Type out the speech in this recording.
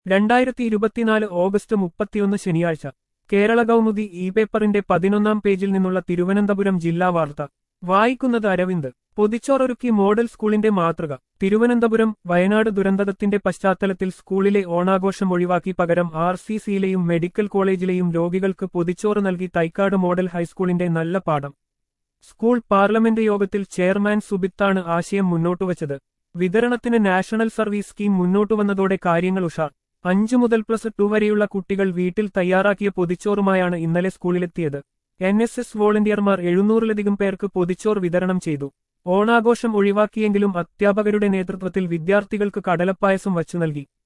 രണ്ടായിരത്തി ഇരുപത്തിനാല് ഓഗസ്റ്റ് മുപ്പത്തിയൊന്ന് ശനിയാഴ്ച കേരള കൗമുദി ഇ പേപ്പറിന്റെ പതിനൊന്നാം പേജിൽ നിന്നുള്ള തിരുവനന്തപുരം ജില്ലാ വാർത്ത വായിക്കുന്നത് അരവിന്ദ് പൊതിച്ചോറൊരുക്കി മോഡൽ സ്കൂളിന്റെ മാതൃക തിരുവനന്തപുരം വയനാട് ദുരന്തത്തിന്റെ പശ്ചാത്തലത്തിൽ സ്കൂളിലെ ഓണാഘോഷം ഒഴിവാക്കി പകരം ആർ സി സിയിലെയും മെഡിക്കൽ കോളേജിലെയും രോഗികൾക്ക് പൊതിച്ചോറ് നൽകി തൈക്കാട് മോഡൽ ഹൈസ്കൂളിന്റെ നല്ല പാഠം സ്കൂൾ പാർലമെന്റ് യോഗത്തിൽ ചെയർമാൻ സുബിത്താണ് ആശയം മുന്നോട്ടുവച്ചത് വിതരണത്തിന് നാഷണൽ സർവീസ് സ്കീം മുന്നോട്ടുവന്നതോടെ കാര്യങ്ങൾ ഉഷാർ അഞ്ചു മുതൽ പ്ലസ് ടു വരെയുള്ള കുട്ടികൾ വീട്ടിൽ തയ്യാറാക്കിയ പൊതിച്ചോറുമായാണ് ഇന്നലെ സ്കൂളിലെത്തിയത് എൻ എസ് എസ് വോളണ്ടിയർമാർ എഴുന്നൂറിലധികം പേർക്ക് പൊതിച്ചോർ വിതരണം ചെയ്തു ഓണാഘോഷം ഒഴിവാക്കിയെങ്കിലും അധ്യാപകരുടെ നേതൃത്വത്തിൽ വിദ്യാർത്ഥികൾക്ക് കടലപ്പായസം വച്ചു നൽകി